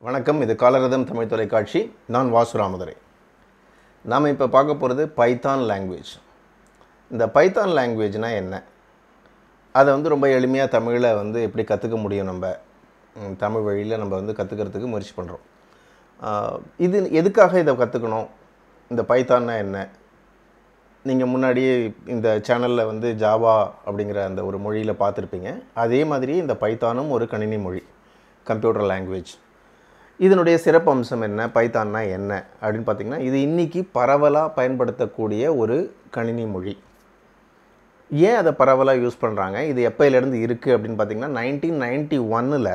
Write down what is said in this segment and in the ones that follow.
வணக்கம் இது காலரதம் தமிழ் தொலைக்காட்சி நான் வாசு ராமதுரை நாம் இப்போ பார்க்க போகிறது பைத்தான் லாங்குவேஜ் இந்த பைத்தான் லாங்குவேஜ்னால் என்ன அதை வந்து ரொம்ப எளிமையாக தமிழில் வந்து எப்படி கற்றுக்க முடியும் நம்ம ம், தமிழ் வழியில் நம்ம வந்து கற்றுக்கிறதுக்கு முயற்சி பண்ணுறோம் இது எதுக்காக இதை கற்றுக்கணும் இந்த பைத்தான்னா என்ன நீங்கள் முன்னாடியே இந்த சேனலில் வந்து ஜாவா அப்படிங்கிற அந்த ஒரு மொழியில் பார்த்துருப்பீங்க அதே மாதிரி இந்த பைத்தானும் ஒரு கணினி மொழி கம்ப்யூட்டர் லாங்குவேஜ் இதனுடைய சிறப்பு அம்சம் என்ன பைத்தான்னா என்ன அப்படின்னு பார்த்தீங்கன்னா இது இன்னைக்கு பரவலாக பயன்படுத்தக்கூடிய ஒரு கணினி மொழி ஏன் அதை பரவலாக யூஸ் பண்ணுறாங்க இது எப்போயிலேருந்து இருக்குது அப்படின்னு பார்த்தீங்கன்னா நைன்டீன் நைன்டி ஒன்னில்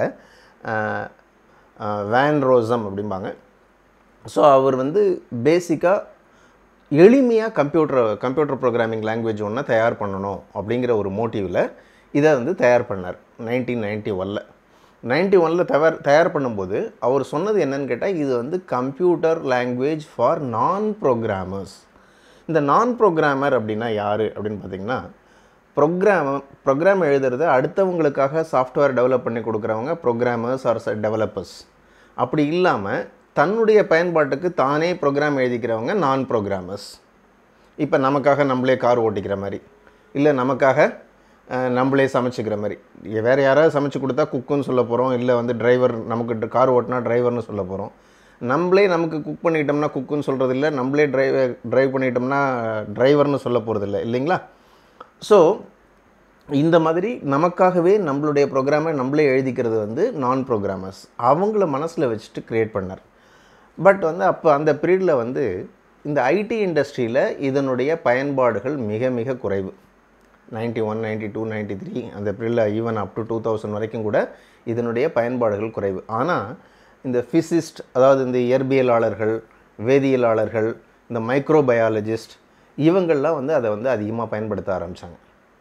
வேன் ரோசம் அப்படிம்பாங்க ஸோ அவர் வந்து பேசிக்காக எளிமையாக கம்ப்யூட்டர் கம்ப்யூட்டர் ப்ரோக்ராமிங் லாங்குவேஜ் ஒன்று தயார் பண்ணணும் அப்படிங்கிற ஒரு மோட்டிவில் இதை வந்து தயார் பண்ணார் நைன்டீன் நைன்ட்டி ஒனில் நைன்ட்டி ஒனில் தயார் தயார் பண்ணும்போது அவர் சொன்னது என்னன்னு கேட்டால் இது வந்து computer language for non programmers இந்த நான் ப்ரோக்ராமர் அப்படின்னா யார் அப்படின்னு பார்த்தீங்கன்னா ப்ரோக்ராம் ப்ரோக்ராம் எழுதுறது அடுத்தவங்களுக்காக சாஃப்ட்வேர் டெவலப் பண்ணி கொடுக்குறவங்க ப்ரோக்ராமர்ஸ் ஆர் டெவலப்பர்ஸ் அப்படி இல்லாமல் தன்னுடைய பயன்பாட்டுக்கு தானே ப்ரோக்ராம் எழுதிக்கிறவங்க நான் ப்ரோக்ராமர்ஸ் இப்போ நமக்காக நம்மளே கார் ஓட்டிக்கிற மாதிரி இல்லை நமக்காக அஹ், நம்மளே சமைச்சிக்கிற மாதிரி இ- வேறு யாராவது சமைச்சு கொடுத்தா குக்குன்னு சொல்ல போகிறோம் இல்லை வந்து டிரைவர் நமக்கு கார் ஓட்டினா டிரைவர்னு சொல்ல போகிறோம் நம்மளே நமக்கு குக் பண்ணிக்கிட்டோம்னா குக்குன்னு சொல்கிறது இல்லை நம்மளே டிரைவ் டிரைவ் பண்ணிக்கிட்டோம்னா டிரைவர்னு சொல்ல போகிறது இல்லை இல்லைங்களா ஸோ இந்த மாதிரி நமக்காகவே நம்மளுடைய ப்ரோக்ராமை நம்மளே எழுதிக்கிறது வந்து நான் ப்ரோக்ராமர்ஸ் அவங்கள மனசில் வச்சுட்டு க்ரியேட் பண்ணார் பட் வந்து அப்போ அந்த பீரியடில் வந்து இந்த ஐடி இண்டஸ்ட்ரியில் இதனுடைய பயன்பாடுகள் மிக மிக குறைவு ninety one ninety two ninety three அந்த பீரியடில் even up to two thousand வரைக்கும் கூட இதனுடைய பயன்பாடுகள் குறைவு ஆனால் இந்த ஃபிசிஸ்ட் அதாவது இந்த இயற்பியலாளர்கள் வேதியியலாளர்கள் இந்த மைக்ரோபயாலஜிஸ்ட் இவங்கள்லாம் வந்து அதை வந்து அதிகமாக பயன்படுத்த ஆரம்பித்தாங்க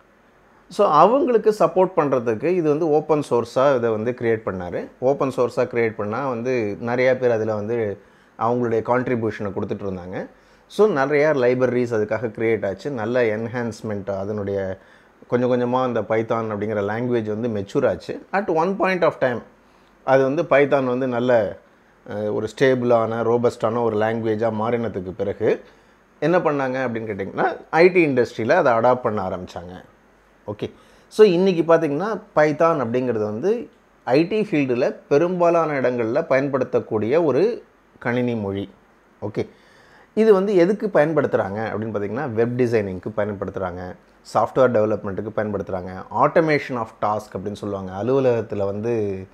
ஸோ அவங்களுக்கு சப்போர்ட் பண்ணுறதுக்கு இது வந்து ஓப்பன் சோர்ஸாக இதை வந்து க்ரியேட் பண்ணார் ஓப்பன் சோர்ஸாக க்ரியேட் பண்ணால் வந்து நிறையா பேர் அதில் வந்து அவங்களுடைய கான்ட்ரிபியூஷனை கொடுத்துட்டு இருந்தாங்க ஸோ நிறையா லைப்ரரிஸ் அதுக்காக க்ரியேட் ஆச்சு நல்ல என்ஹான்ஸ்மெண்ட் அதனுடைய கொஞ்சம் கொஞ்சமாக அந்த பைத்தான் அப்படிங்கிற லாங்குவேஜ் வந்து மெச்சூர் ஆச்சு at one point of time அது வந்து பைத்தான் வந்து நல்ல அஹ், ஒரு ஸ்டேபிளான ரோபஸ்டான ஒரு லாங்குவேஜாக மாறினதுக்கு பிறகு என்ன பண்ணாங்க அப்படின்னு கேட்டிங்கன்னா ஐடி இண்டஸ்ட்ரியில் அதை அடாப்ட் பண்ண ஆரம்பித்தாங்க ஓகே ஸோ இன்றைக்கி பார்த்தீங்கன்னா பைத்தான் அப்படிங்கிறது வந்து ஐடி ஃபீல்டில் பெரும்பாலான இடங்களில் பயன்படுத்தக்கூடிய ஒரு கணினி மொழி ஓகே இது வந்து எதுக்கு பயன்படுத்துகிறாங்க அப்படின்னு பார்த்தீங்கன்னா வெப் டிசைனிங்க்கு பயன்படுத்துகிறாங்க சாஃப்ட்வேர் டெவலப்மெண்ட்டுக்கு பயன்படுத்துகிறாங்க ஆட்டோமேஷன் ஆஃப் டாஸ்க் அப்படின்னு சொல்லுவாங்க அலுவலகத்தில் வந்து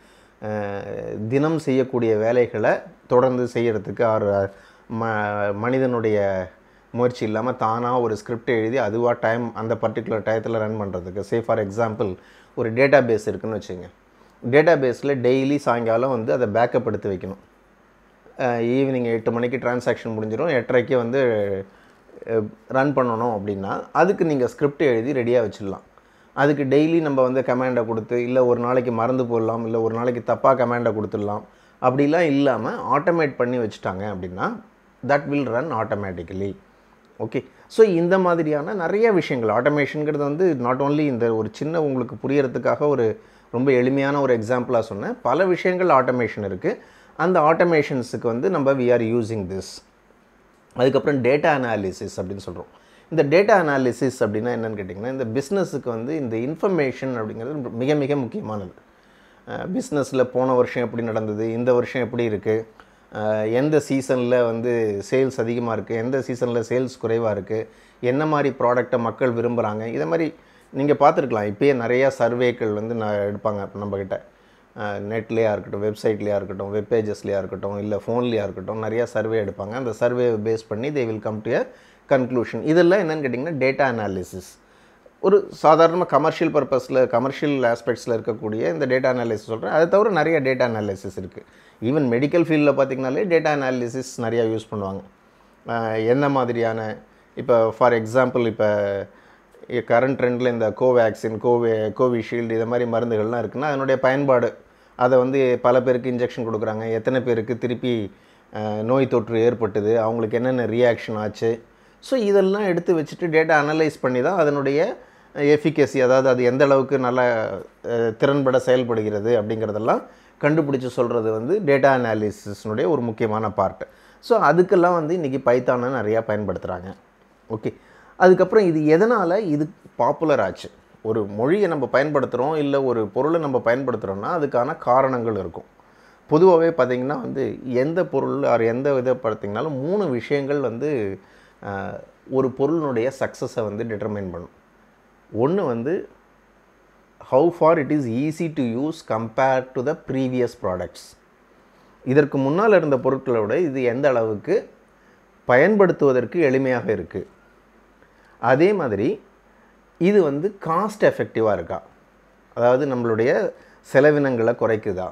அஹ், தினம் செய்யக்கூடிய வேலைகளை தொடர்ந்து செய்யறதுக்கு ஆர் ம மனிதனுடைய முயற்சி இல்லாமல் தானாக ஒரு ஸ்கிரிப்ட் எழுதி அதுவாக டைம் அந்த பர்டிகுலர் டயத்தில் ரன் பண்ணுறதுக்கு சே ஃபார் எக்ஸாம்பிள் ஒரு டேட்டா பேஸ் இருக்குன்னு வச்சுங்க டேட்டா பேஸில் டெய்லி சாயங்காலம் வந்து அதை பேக்கப் எடுத்து வைக்கணும் ஈவினிங் எட்டு மணிக்கு டிரான்சாக்ஷன் முடிஞ்சிடும் எட்டரைக்கு வந்து ரன் பண்ணணும் அப்படின்னா அதுக்கு நீங்கள் ஸ்கிரிப்ட் எழுதி ரெடியாக வச்சிடலாம் அதுக்கு டெய்லி நம்ம வந்து கமாண்டை கொடுத்து இல்லை ஒரு நாளைக்கு மறந்து போடலாம் இல்லை ஒரு நாளைக்கு தப்பாக கமாண்டை கொடுத்துடலாம் அப்படிலாம் இல்லாமல் ஆட்டோமேட் பண்ணி வச்சுட்டாங்க அப்படின்னா that will run automatically okay so இந்த மாதிரியான நிறைய விஷயங்கள் ஆட்டோமேஷனுங்கிறது வந்து நாட் ஓன்லி இந்த ஒரு சின்ன உங்களுக்கு புரியறதுக்காக ஒரு ரொம்ப எளிமையான ஒரு எக்ஸாம்பிளாக சொன்னேன் பல விஷயங்கள் ஆட்டோமேஷன் இருக்குது அந்த ஆட்டோமேஷன்ஸுக்கு வந்து நம்ம வி ஆர் யூஸிங் திஸ் அதுக்கப்புறம் டேட்டா அனாலிசிஸ் அப்படின்னு சொல்கிறோம் இந்த டேட்டா அனாலிசிஸ் அப்படின்னா என்னன்னு கேட்டிங்கன்னா இந்த பிஸ்னஸுக்கு வந்து இந்த இன்ஃபர்மேஷன் அப்படிங்கிறது மிக மிக முக்கியமானது பிஸ்னஸில் போன வருஷம் எப்படி நடந்தது இந்த வருஷம் எப்படி இருக்குது எந்த சீசனில் வந்து சேல்ஸ் அதிகமாக இருக்குது எந்த சீசனில் சேல்ஸ் குறைவாக இருக்குது என்ன மாதிரி ப்ராடக்டை மக்கள் விரும்புகிறாங்க இதை மாதிரி நீங்கள் பார்த்துருக்கலாம் இப்போயே நிறையா சர்வேக்கள் வந்து நான் எடுப்பாங்க நம்மக்கிட்ட நெட்லேயா இருக்கட்டும் வெப்சைட்லேயா இருக்கட்டும் வெப் பேஜஸ்லையா இருக்கட்டும் இல்லை ஃபோன்லேயா இருக்கட்டும் நிறையா சர்வே எடுப்பாங்க அந்த சர்வே பேஸ் பண்ணி they will come to a conclusion இதெல்லாம் என்னன்னு கேட்டிங்கன்னா டேட்டா அனாலிசிஸ் ஒரு சாதாரண கமர்ஷியல் பர்பஸில் கமர்ஷியல் ஆஸ்பெக்ட்ஸில் இருக்கக்கூடிய இந்த டேட்டா அனாலிசிஸ் சொல்கிறேன் அதை தவிர நிறைய டேட்டா அனாலிசிஸ் இருக்குது ஈவன் மெடிக்கல் ஃபீல்டில் பார்த்திங்கனாலே டேட்டா அனாலிசிஸ் நிறையா யூஸ் பண்ணுவாங்க அஹ் என்ன மாதிரியான இப்போ ஃபார் எக்ஸாம்பிள் இப்போ கரண்ட் ட்ரெண்டில் இந்த கோவேக்சின் கோவே கோவிஷீல்டு இது மாதிரி மருந்துகள்லாம் இருக்குன்னா அதனுடைய பயன்பாடு அதை வந்து பல பேருக்கு இன்ஜெக்ஷன் கொடுக்குறாங்க எத்தனை பேருக்கு திருப்பி அஹ், நோய் தொற்று ஏற்பட்டது அவங்களுக்கு என்னென்ன ரியாக்ஷன் ஆச்சு ஸோ இதெல்லாம் எடுத்து வச்சுட்டு டேட்டா அனலைஸ் பண்ணி தான் அதனுடைய எஃபிகசி அதாவது அது எந்த அளவுக்கு நல்ல அஹ், திறன்பட செயல்படுகிறது அப்படிங்கிறதெல்லாம் கண்டுபிடிச்சு சொல்கிறது வந்து டேட்டா அனாலிசிஸ்னுடைய ஒரு முக்கியமான பார்ட் ஸோ அதுக்கெல்லாம் வந்து இன்றைக்கி பைத்தானை நிறையா பயன்படுத்துகிறாங்க ஓகே அதுக்கப்புறம் இது எதனால் இது பாப்புலர் ஆச்சு ஒரு மொழியை நம்ம பயன்படுத்துகிறோம் இல்லை ஒரு பொருளை நம்ம பயன்படுத்துகிறோம்னா அதுக்கான காரணங்கள் இருக்கும் பொதுவாகவே பார்த்திங்கன்னா வந்து எந்த பொருள் ஆர் எந்த இதை பார்த்திங்கனாலும் மூணு விஷயங்கள் வந்து ஆஹ், ஒரு பொருளினுடைய சக்ஸஸை வந்து டிட்டர்மைன் பண்ணும் ஒன்று வந்து how far it is easy to use compared to the previous products இதற்கு முன்னால் இருந்த பொருட்களை விட இது எந்த அளவுக்கு பயன்படுத்துவதற்கு எளிமையாக இருக்குது அதே மாதிரி இது வந்து காஸ்ட் எஃபெக்டிவாக இருக்கா அதாவது நம்மளுடைய செலவினங்களை குறைக்குதா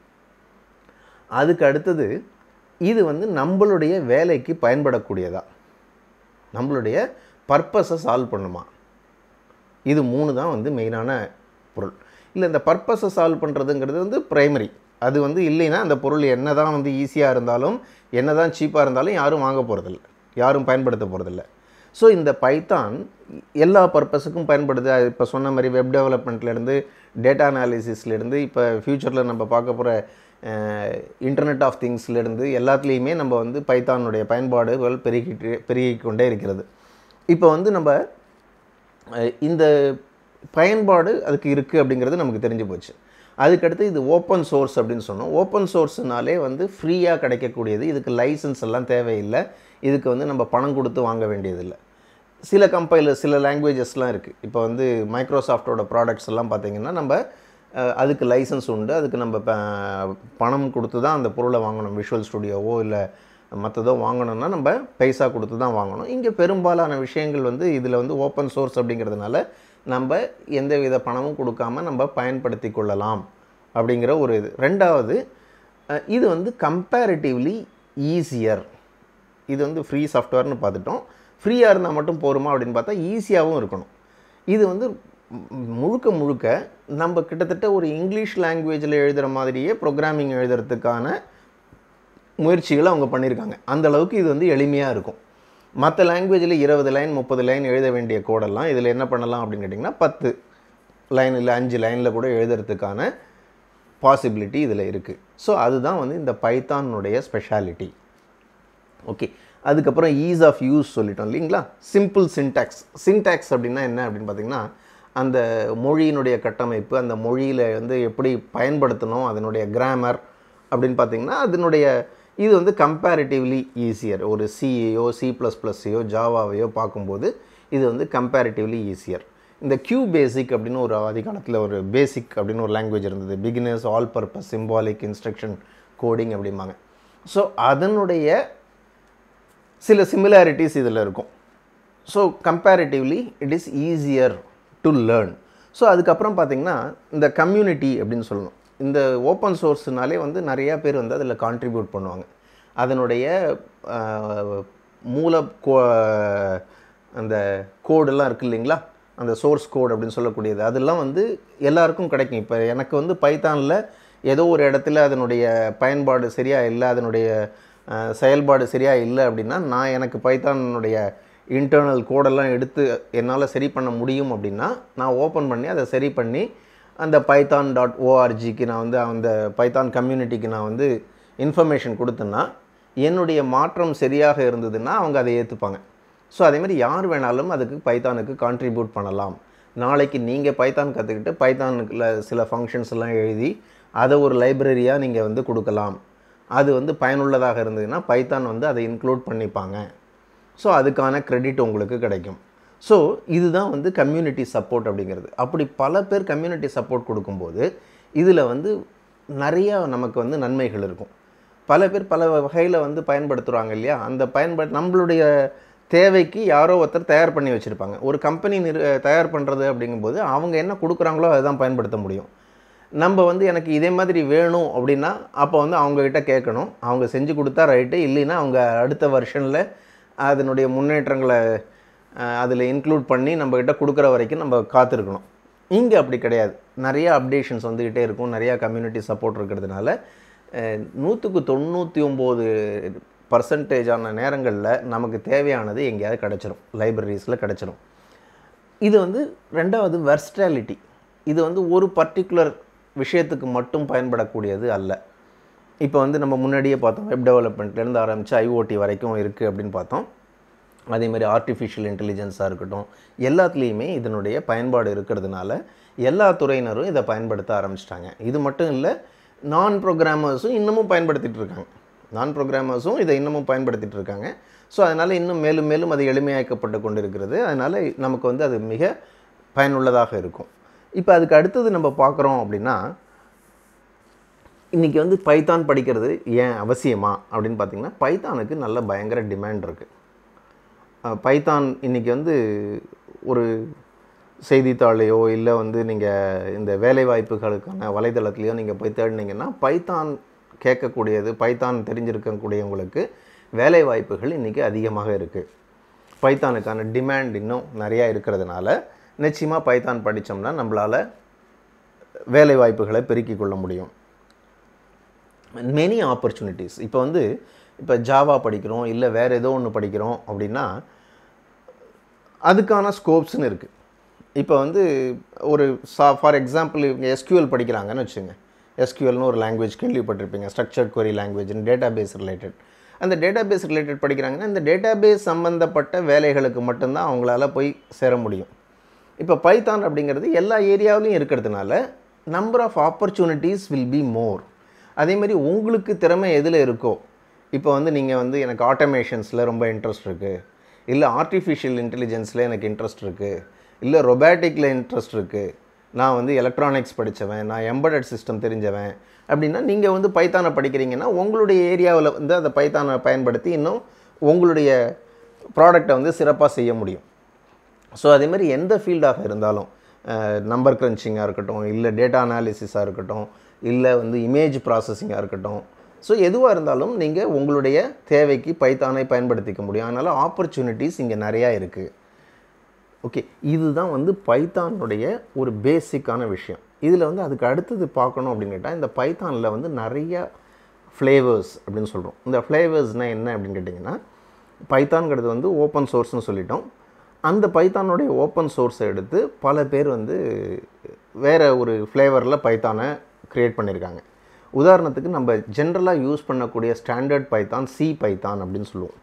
அதுக்கு அடுத்தது இது வந்து நம்மளுடைய வேலைக்கு பயன்படக்கூடியதா நம்மளுடைய பர்பஸை சால்வ் பண்ணுமா இது மூணு தான் வந்து மெயினான பொருள் இல்லை இந்த பர்பஸை சால்வ் பண்ணுறதுங்கிறது வந்து ப்ரைமரி அது வந்து இல்லைன்னா அந்த பொருள் என்ன தான் வந்து ஈஸியாக இருந்தாலும் என்ன தான் சீப்பாக இருந்தாலும் யாரும் வாங்க போகிறதில்ல யாரும் பயன்படுத்த போகிறதில்ல ஸோ இந்த பைத்தான் எல்லா பர்பஸுக்கும் பயன்படுது அது இப்போ சொன்ன மாதிரி வெப் டெவலப்மெண்ட்லேருந்து டேட்டா அனாலிசிஸ்லேருந்து இப்போ ஃப்யூச்சரில் நம்ம பார்க்க போகிற இன்டர்நெட் ஆஃப் திங்ஸ்லேருந்து எல்லாத்துலேயுமே நம்ம வந்து பைத்தானுடைய பயன்பாடுகள் பெருகிட்டு பெருகிக் கொண்டே இருக்கிறது இப்போ வந்து நம்ம அஹ் இந்த பயன்பாடு அதுக்கு இருக்குது அப்படிங்கிறது நமக்கு தெரிஞ்சு போச்சு அதுக்கடுத்து இது ஓப்பன் சோர்ஸ் அப்படின்னு சொன்னோம் ஓப்பன் சோர்ஸ்னாலே வந்து ஃப்ரீயாக கிடைக்கக்கூடியது இதுக்கு லைசன்ஸ் எல்லாம் தேவையில்லை இதுக்கு வந்து நம்ம பணம் கொடுத்து வாங்க வேண்டியதில்லை சில கம்பைலர் சில லாங்குவேஜஸ்லாம் இருக்குது இப்போ வந்து மைக்ரோசாஃப்டோட ப்ராடக்ட்ஸ் எல்லாம் பார்த்தீங்கன்னா நம்ம அஹ், அதுக்கு லைசன்ஸ் உண்டு அதுக்கு நம்ம ப- பணம் கொடுத்து தான் அந்த பொருளை வாங்கணும் விஷுவல் ஸ்டுடியோவோ இல்லை மற்றதோ வாங்கணும்னா நம்ம பைசா கொடுத்து தான் வாங்கணும் இங்கே பெரும்பாலான விஷயங்கள் வந்து இதில் வந்து ஓப்பன் சோர்ஸ் அப்படிங்கிறதுனால நம்ம எந்த வித பணமும் கொடுக்காம நம்ம பயன்படுத்தி கொள்ளலாம் அப்படிங்கிற ஒரு இது ரெண்டாவது அஹ், இது வந்து கம்பேரிட்டிவ்லி ஈஸியர் இது வந்து ஃப்ரீ சாஃப்ட்வேர்னு பார்த்துட்டோம் ஃப்ரீயாக இருந்தால் மட்டும் போருமா அப்படின்னு பார்த்தா ஈஸியாகவும் இருக்கணும் இது வந்து ம், முழுக்க முழுக்க நம்ம கிட்டத்தட்ட ஒரு இங்கிலீஷ் லாங்குவேஜில் எழுதுகிற மாதிரியே ப்ரோக்ராமிங் எழுதுறதுக்கான முயற்சிகளை அவங்க பண்ணியிருக்காங்க அந்த அளவுக்கு இது வந்து எளிமையாக இருக்கும் மற்ற லாங்குவேஜில் இருபது லைன் முப்பது லைன் எழுத வேண்டிய கோடெல்லாம் இதில் என்ன பண்ணலாம் அப்படின்னு கேட்டிங்கன்னா பத்து லைன் இல்லை அஞ்சு லைனில் கூட எழுதுறதுக்கான பாசிபிலிட்டி இதில் இருக்குது ஸோ அதுதான் வந்து இந்த பைத்தானுடைய ஸ்பெஷாலிட்டி ஓகே அதுக்கப்புறம் ஈஸ் ஆஃப் யூஸ் சொல்லிட்டோம் இல்லைங்களா சிம்பிள் சின்டாக்ஸ் சின்டாக்ஸ் அப்படின்னா என்ன அப்படின்னு பார்த்தீங்கன்னா அந்த மொழியினுடைய கட்டமைப்பு அந்த மொழியில் வந்து எப்படி பயன்படுத்தணும் அதனுடைய கிராமர் அப்படின்னு பார்த்தீங்கன்னா அதனுடைய இது வந்து கம்பேரிட்டிவ்லி ஈஸியர் ஒரு சிஏயோ சி ப்ளஸ் ப்ளஸ்ஸையோ ஜாவாவையோ பார்க்கும்போது இது வந்து கம்பேரிட்டிவ்லி ஈஸியர் இந்த கியூ பேசிக் அப்படின்னு ஒரு ஆதி காலத்தில் ஒரு பேசிக் அப்படின்னு ஒரு லாங்குவேஜ் இருந்தது beginners all purpose symbolic instruction coding அப்படிம்பாங்க ஸோ அதனுடைய சில சிமிலாரிட்டிஸ் இதில் இருக்கும் so comparatively it is easier to learn so அதுக்கப்புறம் பார்த்தீங்கன்னா இந்த கம்யூனிட்டி அப்படின்னு சொல்லணும் இந்த ஓப்பன் சோர்ஸ்னாலே வந்து நிறையா பேர் வந்து அதில் கான்ட்ரிபியூட் பண்ணுவாங்க அதனுடைய ஆஹ், மூல கோ அந்த கோடெல்லாம் இருக்குது இல்லைங்களா அந்த சோர்ஸ் கோட் அப்படின்னு சொல்லக்கூடியது அதெல்லாம் வந்து எல்லாருக்கும் கிடைக்கும் இப்போ எனக்கு வந்து பைத்தானில் ஏதோ ஒரு இடத்துல அதனுடைய பயன்பாடு சரியாக இல்லை அதனுடைய அஹ், செயல்பாடு சரியாக இல்லை அப்படின்னா நான் எனக்கு பைத்தானுடைய இன்டர்னல் கோடெல்லாம் எடுத்து என்னால் சரி பண்ண முடியும் அப்படின்னா நான் ஓப்பன் பண்ணி அதை சரி பண்ணி அந்த பைத்தான் டாட் ஓஆர்ஜிக்கு நான் வந்து அந்த பைத்தான் கம்யூனிட்டிக்கு நான் வந்து இன்ஃபர்மேஷன் கொடுத்தேன்னா என்னுடைய மாற்றம் சரியாக இருந்ததுன்னா அவங்க அதை ஏற்றுப்பாங்க ஸோ அதேமாதிரி யார் வேணாலும் அதுக்கு பைத்தானுக்கு கான்ட்ரிபியூட் பண்ணலாம் நாளைக்கு நீங்கள் பைத்தான் கற்றுக்கிட்டு பைத்தானுக்குள்ள சில ஃபங்க்ஷன்ஸ் எல்லாம் எழுதி அதை ஒரு லைப்ரரியாக நீங்கள் வந்து கொடுக்கலாம் அது வந்து பயனுள்ளதாக இருந்ததுன்னா பைத்தான் வந்து அதை இன்க்ளூட் பண்ணிப்பாங்க ஸோ அதுக்கான கிரெடிட் உங்களுக்கு கிடைக்கும் ஸோ இதுதான் வந்து கம்யூனிட்டி சப்போர்ட் அப்படிங்கிறது அப்படி பல பேர் கம்யூனிட்டி சப்போர்ட் கொடுக்கும்போது இதில் வந்து நிறையா நமக்கு வந்து நன்மைகள் இருக்கும் பல பேர் பல வகையில் வந்து பயன்படுத்துகிறாங்க இல்லையா அந்த பயன்பாடு நம்மளுடைய தேவைக்கு யாரோ ஒருத்தர் தயார் பண்ணி வச்சுருப்பாங்க ஒரு கம்பெனி நிறு தயார் பண்ணுறது அப்படிங்கும்போது அவங்க என்ன கொடுக்குறாங்களோ அதுதான் பயன்படுத்த முடியும் நம்ம வந்து எனக்கு இதே மாதிரி வேணும் அப்படின்னா அப்போ வந்து அவங்கக்கிட்ட கேட்கணும் அவங்க செஞ்சு கொடுத்தா ரைட்டு இல்லைன்னா அவங்க அடுத்த வருஷனில் அதனுடைய முன்னேற்றங்களை அதில் இன்க்ளூட் பண்ணி நம்மக்கிட்ட கொடுக்குற வரைக்கும் நம்ம காத்திருக்கணும் இங்கே அப்படி கிடையாது நிறையா அப்டேஷன்ஸ் வந்துக்கிட்டே இருக்கும் நிறையா கம்யூனிட்டி சப்போர்ட் இருக்கிறதுனால அஹ், நூற்றுக்கு தொண்ணூற்றி ஒம்பது பர்சன்டேஜான நேரங்களில் நமக்கு தேவையானது எங்கேயாவது கிடச்சிரும் லைப்ரரிஸில் கிடச்சிரும் இது வந்து ரெண்டாவது வெர்ஸ்டாலிட்டி இது வந்து ஒரு பர்டிகுலர் விஷயத்துக்கு மட்டும் பயன்படக்கூடியது அல்ல இப்போ வந்து நம்ம முன்னாடியே பார்த்தோம் வெப் டெவலப்மெண்ட்லேருந்து ஆரம்பித்து ஐஓடி வரைக்கும் இருக்குது அப்படின்னு பார்த்தோம் அதே மாதிரி ஆர்டிஃபிஷியல் இன்டெலிஜென்ஸாக இருக்கட்டும் எல்லாத்துலேயுமே இதனுடைய பயன்பாடு இருக்கிறதுனால எல்லா துறையினரும் இதை பயன்படுத்த ஆரம்பிச்சிட்டாங்க இது மட்டும் இல்லை நான் ப்ரோக்ராமர்ஸும் இன்னமும் பயன்படுத்திட்டு இருக்காங்க நான் ப்ரோக்ராமர்ஸும் இதை இன்னமும் பயன்படுத்திட்டு இருக்காங்க ஸோ அதனால் இன்னும் மேலும் மேலும் அது எளிமையாக்கப்பட்டு கொண்டு இருக்கிறது அதனால் நமக்கு வந்து அது மிக பயனுள்ளதாக இருக்கும் இப்போ அதுக்கு அடுத்தது நம்ம பார்க்குறோம் அப்படின்னா இன்றைக்கி வந்து பைத்தான் படிக்கிறது ஏன் அவசியமா அப்படின்னு பார்த்தீங்கன்னா பைத்தானுக்கு நல்ல பயங்கர டிமாண்ட் இருக்குது பைத்தான் இன்றைக்கி வந்து ஒரு செய்தித்தாளையோ இல்லை வந்து நீங்கள் இந்த வேலைவாய்ப்புகளுக்கான வலைதளத்துலையோ நீங்கள் போய் தேடினீங்கன்னா பைத்தான் கேட்கக்கூடியது பைத்தான் தெரிஞ்சிருக்கக்கூடியவங்களுக்கு வேலை வாய்ப்புகள் இன்றைக்கி அதிகமாக இருக்குது பைத்தானுக்கான டிமாண்ட் இன்னும் நிறையா இருக்கிறதுனால நிச்சயமாக பைத்தான் படித்தோம்னா நம்மளால் வேலை வாய்ப்புகளை பெருக்கிக் கொள்ள முடியும் மெனி ஆப்பர்ச்சுனிட்டிஸ் இப்போ வந்து இப்போ ஜாவா படிக்கிறோம் இல்லை வேறு ஏதோ ஒன்று படிக்கிறோம் அப்படின்னா அதுக்கான ஸ்கோப்ஸ்னு இருக்குது இப்போ வந்து ஒரு சா ஃபார் எக்ஸாம்பிள் இவங்க எஸ்கியூஎல் படிக்கிறாங்கன்னு வச்சுங்க எஸ்கியூஎல்னு ஒரு லாங்குவேஜ் கேள்விப்பட்டிருப்பீங்க structured query language data base related அந்த டேட்டா பேஸ் ரிலேட்டட் படிக்கிறாங்கன்னா இந்த டேட்டா பேஸ் சம்மந்தப்பட்ட வேலைகளுக்கு மட்டும்தான் அவங்களால போய் சேர முடியும் இப்போ பைத்தான் அப்படிங்கிறது எல்லா ஏரியாவிலையும் இருக்கிறதுனால number of opportunities will be more அதே மாதிரி உங்களுக்கு திறமை எதில் இருக்கோ இப்போ வந்து நீங்கள் வந்து எனக்கு ஆட்டோமேஷன்ஸில் ரொம்ப இன்ட்ரெஸ்ட் இருக்குது இல்லை ஆர்டிஃபிஷியல் இன்டெலிஜென்ஸில் எனக்கு இன்ட்ரெஸ்ட் இருக்குது இல்லை ரொபாட்டிக்கில் இன்ட்ரெஸ்ட் இருக்குது நான் வந்து எலக்ட்ரானிக்ஸ் படித்தவன் நான் எம்படட் சிஸ்டம் தெரிஞ்சவன் அப்படின்னா நீங்கள் வந்து பைத்தானை படிக்கிறீங்கன்னா உங்களுடைய ஏரியாவில் வந்து அந்த பைத்தானை பயன்படுத்தி இன்னும் உங்களுடைய ப்ராடக்டை வந்து சிறப்பாக செய்ய முடியும் ஸோ அதே மாதிரி எந்த ஃபீல்டாக இருந்தாலும் நம்பர் க்ரன்ச்சிங்காக இருக்கட்டும் இல்லை டேட்டா அனாலிசிஸாக இருக்கட்டும் இல்லை வந்து இமேஜ் ப்ராசஸிங்காக இருக்கட்டும் ஸோ எதுவாக இருந்தாலும் நீங்கள் உங்களுடைய தேவைக்கு பைத்தானை பயன்படுத்திக்க முடியும் அதனால் ஆப்பர்ச்சுனிட்டிஸ் இங்கே நிறையா இருக்குது ஓகே இதுதான் வந்து பைத்தானுடைய ஒரு பேசிக்கான விஷயம் இதில் வந்து அதுக்கு அடுத்தது பார்க்கணும் அப்படின்னு கேட்டால் இந்த பைத்தானில் வந்து நிறைய ஃப்ளேவர்ஸ் அப்படின்னு சொல்கிறோம் இந்த ஃப்ளேவர்ஸ்னால் என்ன அப்படின்னு கேட்டிங்கன்னா பைத்தான்கிறது வந்து ஓப்பன் சோர்ஸ்னு சொல்லிட்டோம் அந்த பைத்தானுடைய ஓப்பன் சோர்ஸை எடுத்து பல பேர் வந்து வேறு ஒரு ஃப்ளேவரில் பைத்தானை க்ரியேட் பண்ணியிருக்காங்க உதாரணத்துக்கு நம்ம ஜென்ரலாக யூஸ் பண்ணக்கூடிய ஸ்டாண்டர்ட் பைத்தான் சி பைத்தான் அப்படின்னு சொல்லுவோம்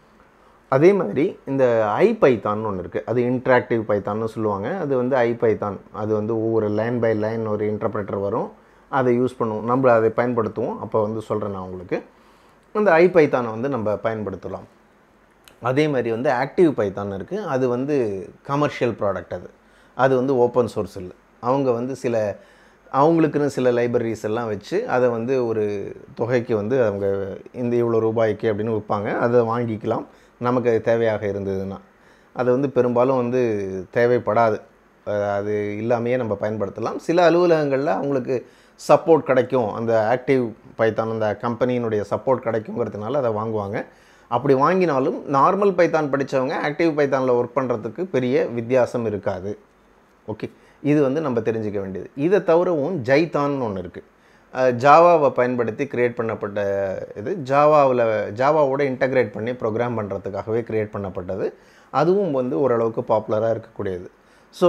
அதே மாதிரி இந்த ஐ பைத்தான்னு ஒன்று இருக்குது அது இன்ட்ராக்டிவ் பைத்தான்னு சொல்லுவாங்க அது வந்து ஐ பைத்தான் அது வந்து ஒவ்வொரு லைன் பை லைன் ஒரு இன்டர்பிரேட்டர் வரும் அதை யூஸ் பண்ணுவோம் நம்ம அதை பயன்படுத்துவோம் அப்போ வந்து சொல்கிறேன் நான் உங்களுக்கு அந்த ஐ பைத்தானை வந்து நம்ம பயன்படுத்தலாம் அதே மாதிரி வந்து ஆக்டிவ் பைத்தான் இருக்குது அது வந்து கமர்ஷியல் ப்ராடக்ட் அது அது வந்து ஓப்பன் சோர்ஸ் இல்லை அவங்க வந்து சில அவங்களுக்குன்னு சில லைப்ரரிஸ் எல்லாம் வச்சு அதை வந்து ஒரு தொகைக்கு வந்து அவங்க இந்த இவ்வளோ ரூபாய்க்கு அப்படின்னு விற்பாங்க அதை வாங்கிக்கலாம் நமக்கு அது தேவையாக இருந்ததுன்னா அது வந்து பெரும்பாலும் வந்து தேவைப்படாது அது இல்லாமையே நம்ம பயன்படுத்தலாம் சில அலுவலகங்களில் அவங்களுக்கு சப்போர்ட் கிடைக்கும் அந்த ஆக்டிவ் பைத்தான் அந்த கம்பெனியினுடைய சப்போர்ட் கிடைக்குங்கிறதுனால அதை வாங்குவாங்க அப்படி வாங்கினாலும் நார்மல் பைத்தான் படித்தவங்க ஆக்டிவ் பைத்தானில் ஒர்க் பண்ணுறதுக்கு பெரிய வித்தியாசம் இருக்காது ஓகே இது வந்து நம்ம தெரிஞ்சுக்க வேண்டியது இதை தவிரவும் ஜைத்தான்னு ஒன்று இருக்குது ஜாவாவை பயன்படுத்தி க்ரியேட் பண்ணப்பட்ட இது ஜாவாவில் ஜாவாவோட இன்டகிரேட் பண்ணி ப்ரோக்ராம் பண்ணுறதுக்காகவே க்ரியேட் பண்ணப்பட்டது அதுவும் வந்து ஓரளவுக்கு பாப்புலராக இருக்கக்கூடியது ஸோ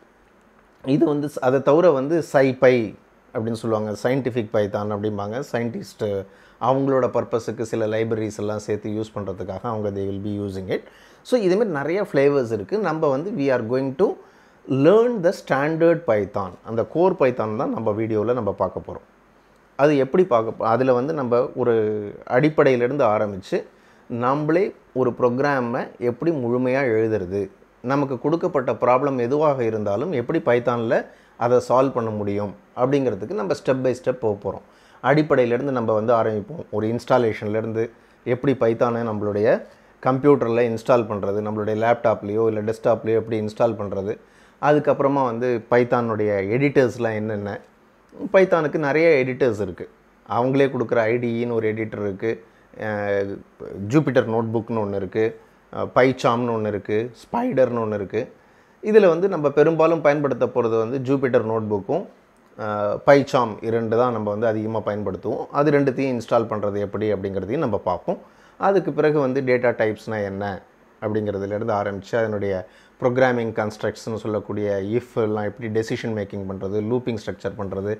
இது வந்து அதை தவிர வந்து சைபை அப்படின்னு சொல்லுவாங்க சயின்டிஃபிக் பைத்தான் அப்படிம்பாங்க சயின்டிஸ்ட்டு அவங்களோட பர்பஸுக்கு சில லைப்ரரிஸ் எல்லாம் சேர்த்து யூஸ் பண்ணுறதுக்காக அவங்க they will be using it so இதுமாரி நிறைய ஃப்ளேவர்ஸ் இருக்குது நம்ம வந்து we are going to learn the standard Python அந்த கோர் பைத்தான் தான் நம்ம வீடியோவில் நம்ம பார்க்க போகிறோம் அது எப்படி பார்க்க அதில் வந்து நம்ம ஒரு அடிப்படையிலேருந்து ஆரம்பித்து நம்மளே ஒரு ப்ரோக்ராமை எப்படி முழுமையாக எழுதுறது நமக்கு கொடுக்கப்பட்ட ப்ராப்ளம் எதுவாக இருந்தாலும் எப்படி பைத்தானில் அதை சால்வ் பண்ண முடியும் அப்படிங்கிறதுக்கு நம்ம ஸ்டெப் பை ஸ்டெப் போக போகிறோம் அடிப்படையிலேருந்து நம்ம வந்து ஆரம்பிப்போம் ஒரு இன்ஸ்டாலேஷன்லேருந்து எப்படி பைத்தானை நம்மளுடைய கம்ப்யூட்டரில் இன்ஸ்டால் பண்ணுறது நம்மளுடைய லேப்டாப்லேயோ இல்லை டெஸ்க்டாப்லேயோ எப்படி இன்ஸ்டால் பண்ணுறது அதுக்கப்புறமா வந்து பைத்தானுடைய எடிட்டர்ஸ்லாம் என்னென்ன பைத்தானுக்கு நிறைய எடிட்டர்ஸ் இருக்குது அவங்களே கொடுக்குற ஐடின்னு ஒரு எடிட்டர் இருக்குது ஜூபிட்டர் நோட் புக்னு ஒன்று இருக்குது பைச்சாம்னு ஒன்று இருக்குது ஸ்பைடர்னு ஒன்று இருக்குது இதில் வந்து நம்ம பெரும்பாலும் பயன்படுத்த போகிறது வந்து ஜூபிட்டர் நோட் புக்கும் பைச்சாம் இரண்டு தான் நம்ம வந்து அதிகமாக பயன்படுத்துவோம் அது ரெண்டுத்தையும் இன்ஸ்டால் பண்ணுறது எப்படி அப்படிங்கிறதையும் நம்ம பார்ப்போம் அதுக்கு பிறகு வந்து டேட்டா டைப்ஸ்னால் என்ன அப்படிங்கிறதுலேருந்து ஆரம்பித்து அதனுடைய ப்ரோக்ராமிங் கன்ஸ்ட்ரக்ட்ஸ்னு சொல்லக்கூடிய இஃப் எல்லாம் எப்படி டெசிஷன் மேக்கிங் பண்ணுறது லூப்பிங் ஸ்ட்ரக்சர் பண்ணுறது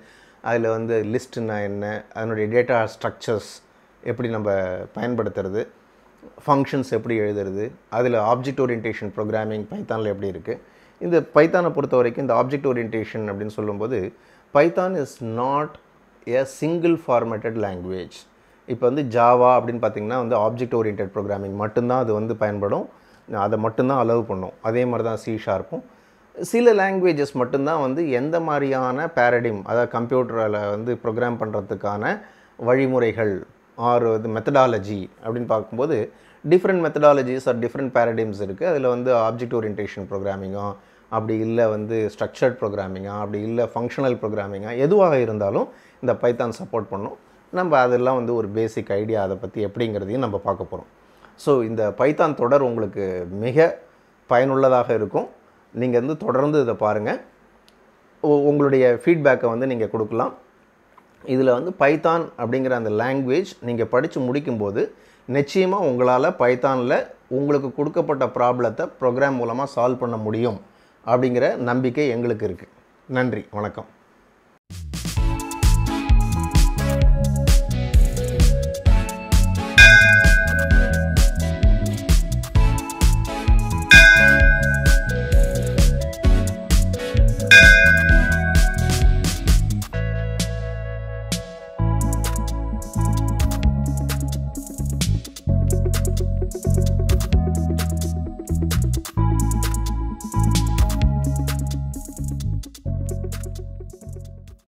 அதில் வந்து லிஸ்ட்டுனா என்ன அதனுடைய டேட்டா ஸ்ட்ரக்சர்ஸ் எப்படி நம்ம பயன்படுத்துறது ஃபங்க்ஷன்ஸ் எப்படி எழுதுறது அதில் ஆப்ஜெக்ட் ஓரியன்டேஷன் ப்ரோக்ராமிங் பைத்தானில் எப்படி இருக்குது இந்த பைத்தானை பொறுத்த வரைக்கும் இந்த ஆப்ஜெக்ட் ஓரியன்டேஷன் அப்படின்னு சொல்லும்போது Python is not a single formatted language இப்போ வந்து ஜாவா அப்படின்னு பார்த்தீங்கன்னா வந்து ஆப்ஜெக்ட் ஓரியன்ட் ப்ரோக்ராமிங் மட்டும்தான் அது வந்து பயன்படும் அதை மட்டும்தான் அலோவ் பண்ணும் அதே மாதிரி தான் சி ஷார்ப்பும் சில லாங்குவேஜஸ் மட்டும்தான் வந்து எந்த மாதிரியான பேரடிம் அதாவது கம்ப்யூட்டரில் வந்து ப்ரோக்ராம் பண்ணுறதுக்கான வழிமுறைகள் ஆர் இது மெத்தடாலஜி அப்படின்னு பார்க்கும்போது different methodologies are different paradigms இருக்குது அதில் வந்து ஆப்ஜெக்ட் ஓரியன்டேஷன் ப்ரோக்ராமிங்கோ அப்படி இல்லை வந்து ஸ்ட்ரக்சர்ட் ப்ரோக்ராமிங்கா அப்படி இல்லை ஃபங்க்ஷனல் ப்ரோக்ராமிங்கா எதுவாக இருந்தாலும் இந்த பைத்தான் சப்போர்ட் பண்ணும் நம்ம அதெல்லாம் வந்து ஒரு பேசிக் ஐடியா அதை பற்றி எப்படிங்கிறதையும் நம்ம பார்க்க போகிறோம் ஸோ இந்த பைத்தான் தொடர் உங்களுக்கு மிக பயனுள்ளதாக இருக்கும் நீங்கள் வந்து தொடர்ந்து இதை பாருங்கள் உ- உங்களுடைய ஃபீட்பேக்கை வந்து நீங்கள் கொடுக்கலாம் இதில் வந்து பைத்தான் அப்படிங்கிற அந்த லாங்குவேஜ் நீங்கள் படித்து முடிக்கும்போது நிச்சயமாக உங்களால் பைத்தானில் உங்களுக்கு கொடுக்கப்பட்ட ப்ராப்ளத்தை ப்ரோக்ராம் மூலமாக சால்வ் பண்ண முடியும் அப்படிங்கிற நம்பிக்கை எங்களுக்கு இருக்குது நன்றி வணக்கம்